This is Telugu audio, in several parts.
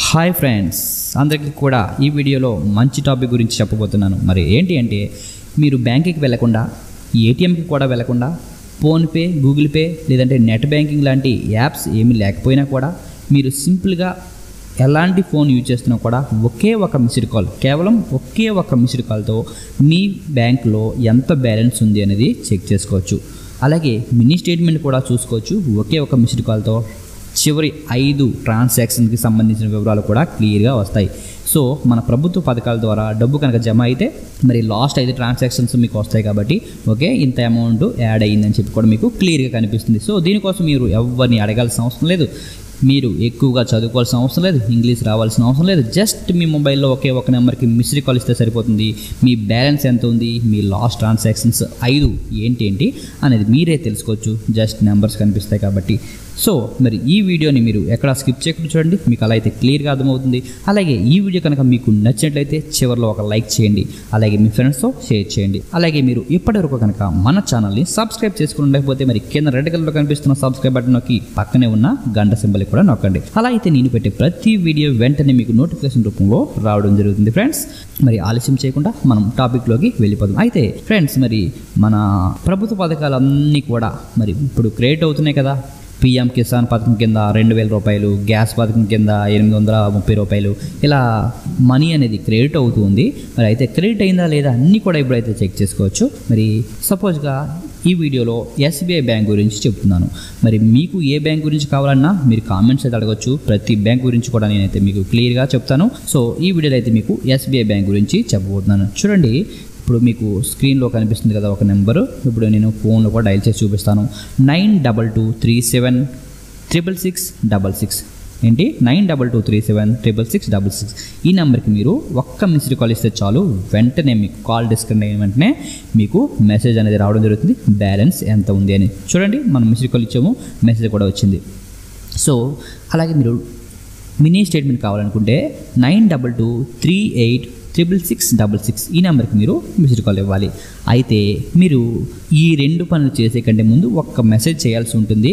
హాయ్ ఫ్రెండ్స్ అందరికీ కూడా ఈ వీడియోలో మంచి టాపిక్ గురించి చెప్పబోతున్నాను మరి ఏంటి అంటే మీరు బ్యాంకుకి వెళ్లకుండా ఏటీఎంకి కూడా వెళ్లకుండా ఫోన్పే గూగుల్ పే లేదంటే నెట్ బ్యాంకింగ్ లాంటి యాప్స్ ఏమీ లేకపోయినా కూడా మీరు సింపుల్గా ఎలాంటి ఫోన్ యూజ్ చేస్తున్నా కూడా ఒకే ఒక మిస్డ్ కాల్ కేవలం ఒకే ఒక మిస్డ్ కాల్తో మీ బ్యాంక్లో ఎంత బ్యాలెన్స్ ఉంది అనేది చెక్ చేసుకోవచ్చు అలాగే మినీ స్టేట్మెంట్ కూడా చూసుకోవచ్చు ఒకే ఒక మిస్డ్ కాల్తో చివరి ఐదు ట్రాన్సాక్షన్కి సంబంధించిన వివరాలు కూడా క్లియర్గా వస్తాయి సో మన ప్రభుత్వ పథకాల ద్వారా డబ్బు కనుక జమ అయితే మరి లాస్ట్ ఐదు ట్రాన్సాక్షన్స్ మీకు వస్తాయి కాబట్టి ఓకే ఇంత అమౌంట్ యాడ్ అయ్యిందని చెప్పి కూడా మీకు క్లియర్గా కనిపిస్తుంది సో దీనికోసం మీరు ఎవరిని అడగాల్సిన అవసరం లేదు మీరు ఎక్కువగా చదువుకోవాల్సిన అవసరం లేదు ఇంగ్లీష్ రావాల్సిన అవసరం లేదు జస్ట్ మీ మొబైల్లో ఒకే ఒక నెంబర్కి మిస్డ్ కాల్ ఇస్తే సరిపోతుంది మీ బ్యాలెన్స్ ఎంత ఉంది మీ లాస్ట్ ట్రాన్సాక్షన్స్ ఐదు ఏంటి ఏంటి అనేది మీరే తెలుసుకోవచ్చు జస్ట్ నెంబర్స్ కనిపిస్తాయి కాబట్టి సో మరి ఈ వీడియోని మీరు ఎక్కడ స్కిప్ చేయకుండా చూడండి మీకు అలా అయితే క్లియర్గా అర్థమవుతుంది అలాగే ఈ వీడియో కనుక మీకు నచ్చినట్లయితే చివరిలో ఒక లైక్ చేయండి అలాగే మీ ఫ్రెండ్స్తో షేర్ చేయండి అలాగే మీరు ఇప్పటివరకు కనుక మన ఛానల్ని సబ్స్క్రైబ్ చేసుకుని ఉండకపోతే మరి కింద రెడ్ కలర్లో కనిపిస్తున్న సబ్స్క్రైబ్ బటన్ నొక్కి పక్కనే ఉన్న గంట సింబల్ కూడా నొక్కండి అలా అయితే నేను పెట్టే ప్రతి వీడియో వెంటనే మీకు నోటిఫికేషన్ రూపంలో రావడం జరుగుతుంది ఫ్రెండ్స్ మరి ఆలస్యం చేయకుండా మనం టాపిక్లోకి వెళ్ళిపోదాం అయితే ఫ్రెండ్స్ మరి మన ప్రభుత్వ పథకాలన్నీ కూడా మరి ఇప్పుడు క్రియేట్ అవుతున్నాయి కదా పిఎం కిసాన్ పథకం కింద రెండు వేల రూపాయలు గ్యాస్ పథకం కింద ఎనిమిది వందల ముప్పై రూపాయలు ఇలా మనీ అనేది క్రెడిట్ అవుతుంది మరి అయితే క్రెడిట్ అయిందా లేదా అన్నీ కూడా ఇప్పుడైతే చెక్ చేసుకోవచ్చు మరి సపోజ్గా ఈ వీడియోలో ఎస్బీఐ బ్యాంక్ గురించి చెప్తున్నాను మరి మీకు ఏ బ్యాంక్ గురించి కావాలన్నా మీరు కామెంట్స్ అయితే అడగచ్చు ప్రతి బ్యాంక్ గురించి కూడా నేనైతే మీకు క్లియర్గా చెప్తాను సో ఈ వీడియోలో అయితే మీకు ఎస్బీఐ బ్యాంక్ గురించి చెప్పబోతున్నాను చూడండి ఇప్పుడు మీకు స్క్రీన్లో కనిపిస్తుంది కదా ఒక నెంబరు ఇప్పుడు నేను ఫోన్లో కూడా డైల్ చేసి చూపిస్తాను nine double two three seven triple six double six ఏంటి nine double two three seven triple six double six ఈ నెంబర్కి మీరు ఒక్క మిస్డ్ కాల్ ఇస్తే చాలు వెంటనే మీకు కాల్ డిస్కనెక్ట్ అయిన వెంటనే మీకు మెసేజ్ అనేది రావడం జరుగుతుంది బ్యాలెన్స్ ఎంత ఉంది అని చూడండి మనం మిస్డ్ కాల్ ఇచ్చాము మెసేజ్ కూడా వచ్చింది సో అలాగే మీరు మినీ స్టేట్మెంట్ కావాలనుకుంటే nine double two three eight triple six double six ఈ నెంబర్కి మీరు మిస్డ్ కాల్ ఇవ్వాలి అయితే మీరు ఈ రెండు పనులు చేసే కంటే ముందు ఒక్క మెసేజ్ చేయాల్సి ఉంటుంది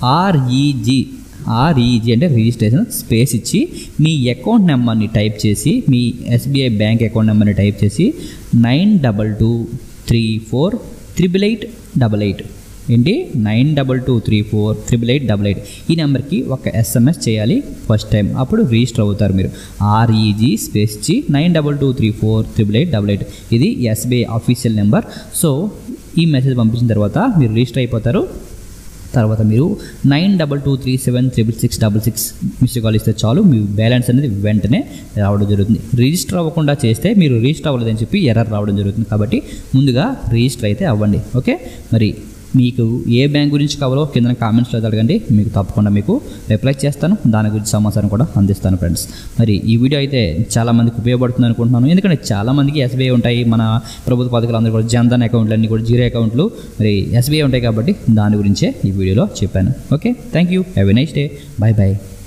ఆర్ఈజీ ఆర్ఈజీ అంటే రిజిస్ట్రేషన్ స్పేస్ ఇచ్చి మీ అకౌంట్ నెంబర్ని టైప్ చేసి మీ ఎస్బీఐ బ్యాంక్ అకౌంట్ నెంబర్ని టైప్ చేసి nine double two three four triple eight double eight ఏంటి nine double two three four triple eight double eight ఈ నెంబర్కి ఒక ఎస్ఎంఎస్ చేయాలి ఫస్ట్ టైం అప్పుడు రిజిస్టర్ అవుతారు మీరు ఆర్ఈజీ స్పేస్ ఇచ్చి nine double two three four triple eight double eight ఇది ఎస్బీఐ ఆఫీషియల్ నెంబర్ సో ఈ మెసేజ్ పంపించిన తర్వాత మీరు రిజిస్టర్ అయిపోతారు తర్వాత మీరు nine double two three seven triple six double six missed call ఇస్తే చాలు మీ బ్యాలెన్స్ అనేది వెంటనే రావడం జరుగుతుంది రిజిస్టర్ అవ్వకుండా చేస్తే మీరు రిజిస్టర్ అవ్వలేదని చెప్పి ఎర్రర్ రావడం జరుగుతుంది కాబట్టి ముందుగా రిజిస్టర్ అయితే అవ్వండి ఓకే మరి మీకు ఏ బ్యాంక్ గురించి కావాలో కింద కామెంట్స్లో అడగండి మీకు తప్పకుండా మీకు రిప్లై చేస్తాను దాని గురించి సమాచారం కూడా అందిస్తాను ఫ్రెండ్స్ మరి ఈ వీడియో అయితే చాలా మందికి ఉపయోగపడుతుంది అనుకుంటున్నాను ఎందుకంటే చాలా మందికి ఎస్బీఐ ఉంటాయి మన ప్రభుత్వ పథకాలు అందరూ కూడా జన్ధన్ అకౌంట్లు అన్నీ కూడా జీరో అకౌంట్లు మరి ఎస్బీఐ ఉంటాయి కాబట్టి దాని గురించే ఈ వీడియోలో చెప్పాను okay thank you have a nice day bye bye